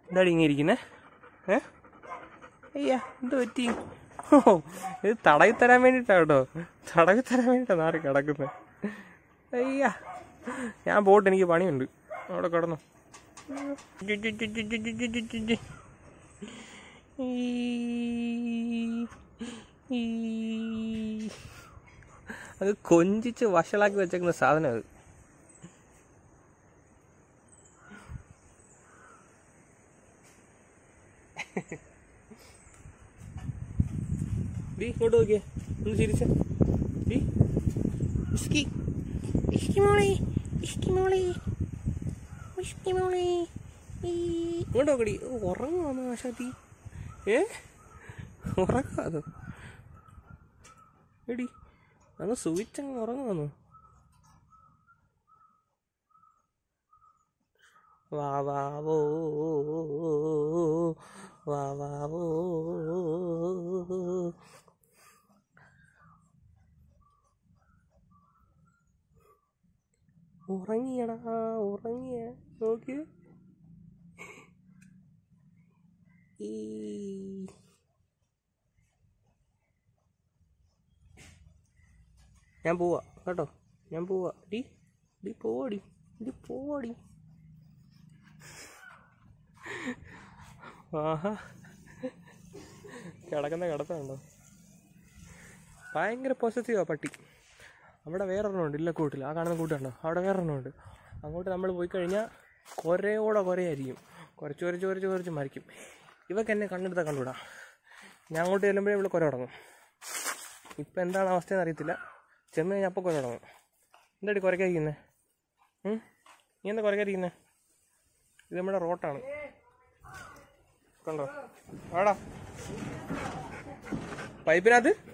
എന്താടി ഇങ്ങനെ ഇരിക്കുന്നേ ഏ അയ്യാ എന്ത് പറ്റി ഓ ഇത് തടവി തരാൻ വേണ്ടിയിട്ടാ കേട്ടോ തടവി തരാൻ വേണ്ടിയിട്ടാ നാറി കിടക്കുന്നത് അയ്യാ ഞാൻ പോട്ടെ എനിക്ക് പണിയുണ്ട് അവിടെ കിടന്നു അത് കൊഞ്ചിച്ച് വഷളാക്കി വെച്ചേക്കുന്ന സാധനം അത് ഡി ഇങ്ങോട്ട് നോക്കിയേ ഒന്ന് ചിരിച്ച ഡി ഇഷ്കി ഇഷ്കി മോളെ ഇഷ്കി മോളെ ഇഷ്കി മോളെ ഈ ഇങ്ങോട്ട് നോക്കടി ഉറങ്ങുവാന്ന് ആശാത്തി ഏ ഉറങ്ങാത് എടി അങ്ങ് സൂചിച്ചങ്ങ് ഉറങ്ങുവാന്നു വാ വാ വോ വാ വാ വോ ഉറങ്ങിയടാ ഉറങ്ങിയ നോക്കി ഈ ഞാൻ പോവാ കേട്ടോ ഞാൻ പോവാ ഡി ഡി പോവാടി ഡി പോവാടി ആഹാ കിടക്കുന്ന കിടത്തുണ്ടോ ഭയങ്കര പോസിറ്റീവാ പട്ടി അവിടെ വേറൊരെണ്ണമുണ്ട് ഇല്ല കൂട്ടില്ല ആ കാണുന്ന കൂട്ടുണ്ടോ അവിടെ വേറൊരെണ്ണമുണ്ട് അങ്ങോട്ട് നമ്മൾ പോയി കഴിഞ്ഞാൽ കുറേയോടെ കുറേയായിരിക്കും കുറച്ച് കുറച്ച് കുറച്ച് കുറച്ച് മരിക്കും ഇവക്ക് എന്നെ കണ്ണെടുത്താൽ കണ്ടുവിടാ ഞാൻ അങ്ങോട്ട് ചെല്ലുമ്പോഴേ ഇവിടെ കുര തുടങ്ങും ഇപ്പം എന്താണ് അവസ്ഥയെന്ന് അറിയത്തില്ല ചെന്ന് കഴിഞ്ഞാൽ അപ്പോൾ കുര തുടങ്ങും എന്താടി കുരക്കായിരിക്കുന്നത് നീ എന്താ കുരക്കായിരിക്കുന്നത് ഇത് നമ്മുടെ റോട്ടാണ് കണ്ടോ ആടാ പൈപ്പിനകത്ത്